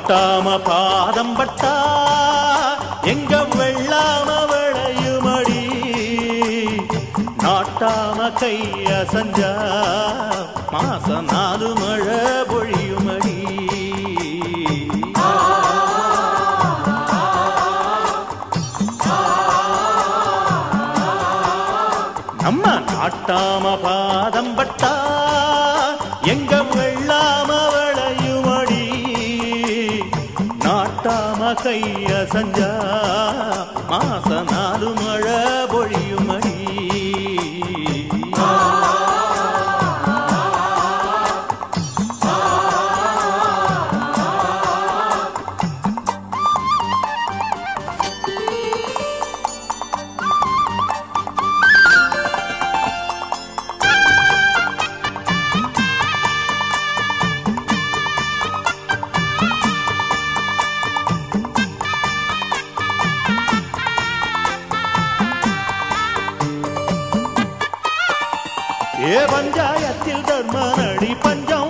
நாட்டாம பாதம் பட்டா எங்க வெள்ளாம விளையுமடி நாட்டாம கைய சஞ்சா மாச நாலு மழை பொழியுமடி நம்ம நாட்டாம பாதம் பட்டா எங்க வெள்ளாம விளையுமடி நாட்டாம கைய சஞ்சா மாச நாலு மழை பொழியுமடி ஏ பஞ்சாயத்தில் தர்ம நடி பஞ்சம்